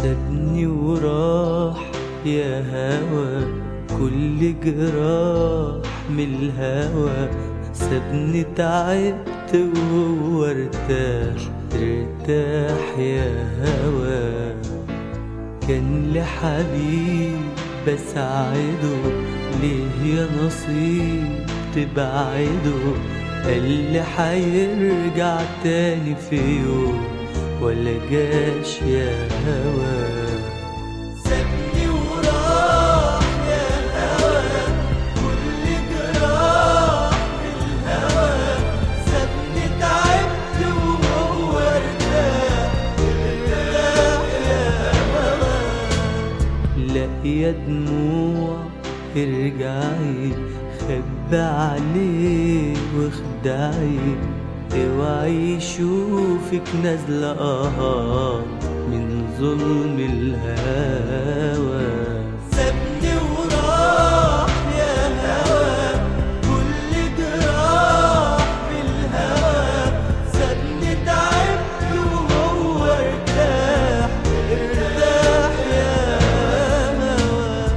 سابني وراح يا هوى كل جراح من الهوى سابني تعبت وهو ارتاح ارتاح يا هوى كان لحبيب بساعده ليه يا نصيب تبعده قال لي حيرجع تاني في يوم ولا جاش يا هوى سابني وراح يا هوى كل جراح بالهوى سابني تعبت وهو ارتاح ارتاح يا هوى لا يا دموع ارجعي خبي عليه واخدعي اوعي يشوفك نازلة اه من ظلم الهوى سابني وراح يا هوى كل جراح بالهوى سابني تعبت وهو ارتاح ارتاح يا هوى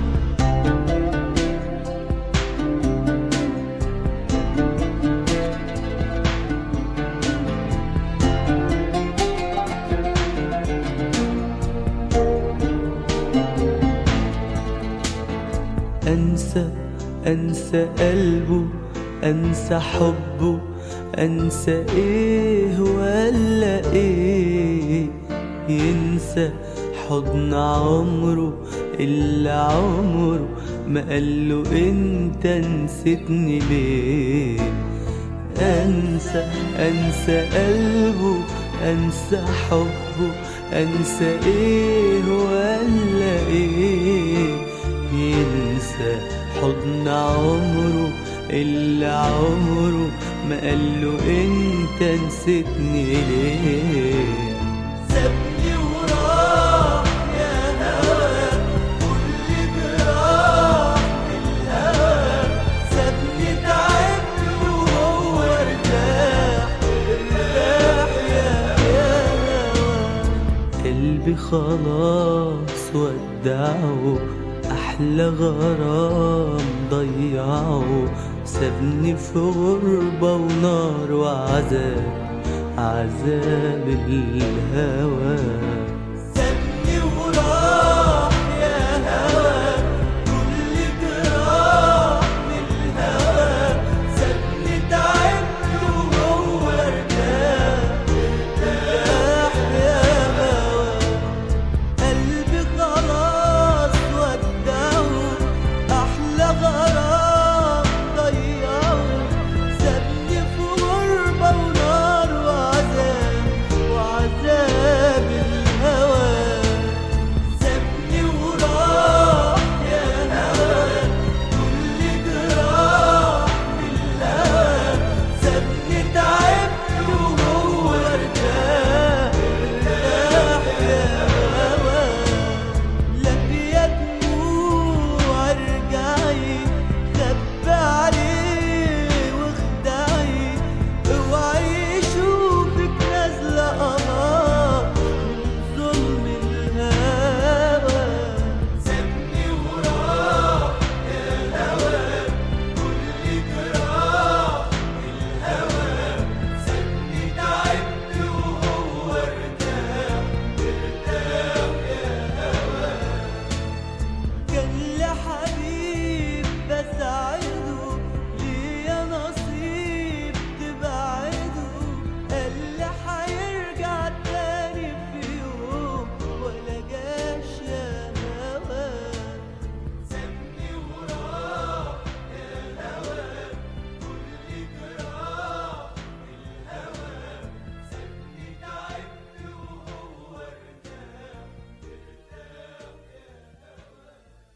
أنسى أنسى قلبه أنسى حبه أنسى إيه ولا إيه ينسى حضن عمره اللي عمره ما قاله أنت نسيتني ليه أنسى أنسى قلبه أنسى حبه أنسى إيه ولا إيه ينسى حضن عمره اللي عمره ما قاله انت نسيتني ليه سابني وراح يا هوى كل جراح بالهوى سابني تعبت وهو ارتاح ارتاح يا يا هوى قلبي خلاص ودعه أحلى غرام ضيعه سابني في غربة ونار وعذاب عذاب الهوى